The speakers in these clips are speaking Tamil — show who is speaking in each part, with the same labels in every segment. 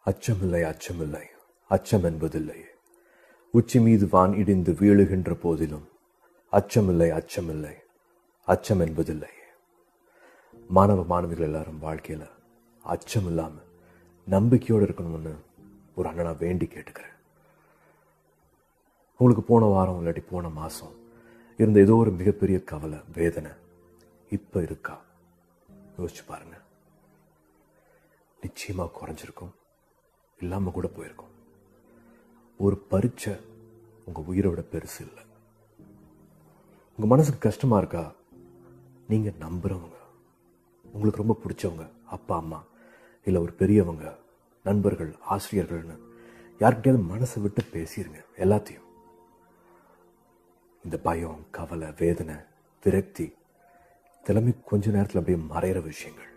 Speaker 1: அச்சமில்லை அச்சமில்லை அச்சம் என்பதில்லையே உச்சி மீது வான் இடிந்து வீழுகின்ற போதிலும் அச்சமில்லை அச்சமில்லை அச்சம் என்பதில்லையே மாணவ மாணவிகள் எல்லாரும் வாழ்க்கையில அச்சம் இல்லாம நம்பிக்கையோடு இருக்கணும்னு ஒரு அண்ணனா வேண்டி கேட்டுக்கிறேன் உங்களுக்கு போன வாரம் இல்லாட்டி போன மாசம் இருந்த ஏதோ ஒரு மிகப்பெரிய கவலை வேதனை இப்ப இருக்கா யோசிச்சு பாருங்க நிச்சயமா குறைஞ்சிருக்கும் இல்லாம கூட போயிருக்கும் ஒரு பரீட்சை உங்க உயிரை விட பெருசு இல்லை உங்க மனசுக்கு கஷ்டமா இருக்கா நீங்க நம்புறவங்க உங்களுக்கு ரொம்ப பிடிச்சவங்க அப்பா அம்மா இல்லை ஒரு பெரியவங்க நண்பர்கள் ஆசிரியர்கள்னு யார்கிட்டயாவது மனசை விட்டு பேசிடுங்க எல்லாத்தையும் இந்த பயம் கவலை வேதனை விரக்தி திறமை கொஞ்ச நேரத்தில் அப்படியே மறையிற விஷயங்கள்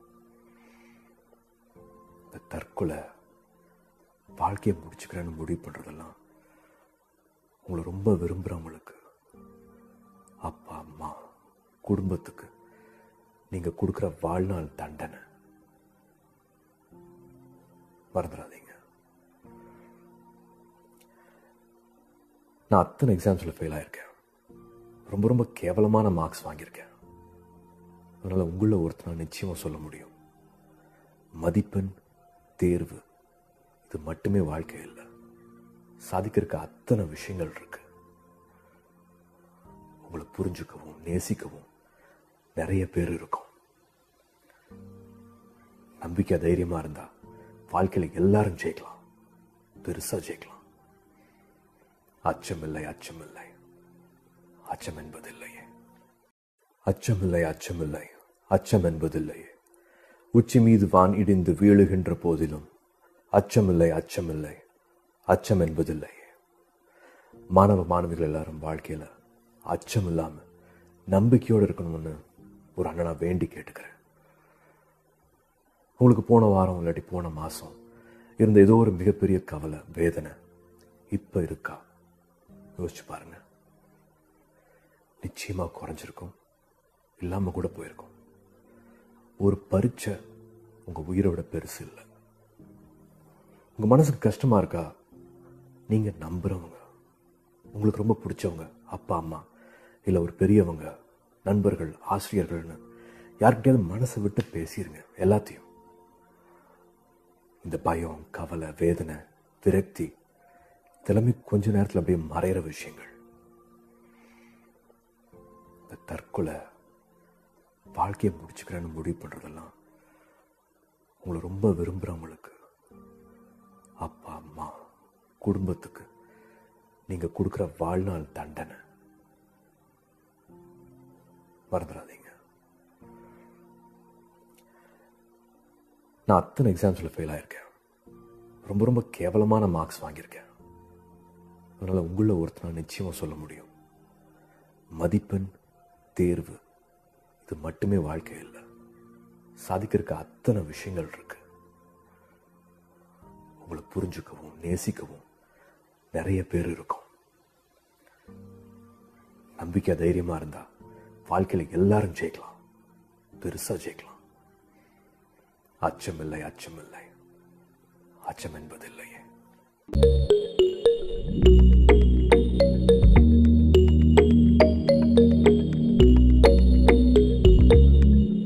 Speaker 1: இந்த தற்கொலை வாழ்க்கையை முடிச்சுக்கிறேன்னு முடிவு பண்றதெல்லாம் உங்களை ரொம்ப விரும்புறவங்களுக்கு அப்பா அம்மா குடும்பத்துக்கு நீங்க கொடுக்குற வாழ்நாள் தண்டனை மறந்துடாதீங்க நான் அத்தனை எக்ஸாம்ஸில் ஃபெயில் ஆயிருக்கேன் ரொம்ப ரொம்ப கேவலமான மார்க்ஸ் வாங்கியிருக்கேன் அதனால உங்கள ஒருத்தனா நிச்சயமா சொல்ல முடியும் மதிப்பெண் தேர்வு இது மட்டுமே வாழ்க்கை இல்லை சாதிக்கிறதுக்கு அத்தனை விஷயங்கள் இருக்கு உங்களை புரிஞ்சுக்கவும் நேசிக்கவும் நிறைய பேர் இருக்கும் நம்பிக்கை தைரியமா இருந்தா வாழ்க்கையில எல்லாரும் ஜெயிக்கலாம் பெருசா ஜெயிக்கலாம் அச்சமில்லை அச்சமில்லை அச்சம் என்பதில்லையே அச்சமில்லை அச்சமில்லை அச்சம் என்பதில்லையே உச்சி மீது வான் இடிந்து வீழுகின்ற போதிலும் அச்சமில்லை அச்சமில்லை அச்சம் என்பதில்லையே மாணவ மாணவிகள் எல்லாரும் வாழ்க்கையில அச்சம் இல்லாம நம்பிக்கையோடு இருக்கணும்னு ஒரு அண்ணனா வேண்டி கேட்டுக்கிறேன் உங்களுக்கு போன வாரம் இல்லாட்டி போன மாசம் இருந்த ஏதோ ஒரு மிகப்பெரிய கவலை வேதனை இப்ப இருக்கா யோசிச்சு பாருங்க நிச்சயமா குறைஞ்சிருக்கும் இல்லாம கூட போயிருக்கும் ஒரு பரீட்சை உங்க உயிரை விட பெருசு இல்லை உங்க மனசுக்கு கஷ்டமா இருக்கா நீங்க நம்புறவங்க உங்களுக்கு ரொம்ப பிடிச்சவங்க அப்பா அம்மா இல்லை ஒரு பெரியவங்க நண்பர்கள் ஆசிரியர்கள்னு யார்கிட்டயாவது மனசை விட்டு பேசிடுங்க எல்லாத்தையும் இந்த பயம் கவலை வேதனை விரக்தி திறமை கொஞ்ச நேரத்தில் அப்படியே மறையிற விஷயங்கள் இந்த தற்கொலை வாழ்க்கையை முடிச்சுக்கிறேன்னு முடிவு பண்றதெல்லாம் உங்களை ரொம்ப விரும்புறவங்களுக்கு அப்பா அம்மா குடும்பத்துக்கு நீங்க கொடுக்குற வாழ்நாள் தண்டனை மறந்துடாதீங்க நான் அத்தனை எக்ஸாம்ஸில் ஃபெயில் ஆயிருக்கேன் ரொம்ப ரொம்ப கேவலமான மார்க்ஸ் வாங்கியிருக்கேன் அதனால உங்கள ஒருத்தனா நிச்சயமா சொல்ல முடியும் மதிப்பெண் தேர்வு இது மட்டுமே வாழ்க்கை இல்லை சாதிக்கிறதுக்கு அத்தனை விஷயங்கள் இருக்கு உங்களை புரிஞ்சுக்கவும் நேசிக்கவும் நிறைய பேர் இருக்கும் நம்பிக்கை தைரியமா இருந்தா வாழ்க்கையில எல்லாரும் ஜெயிக்கலாம் பெருசா ஜெயிக்கலாம் அச்சமில்லை அச்சமில்லை அச்சம் என்பதில்லையே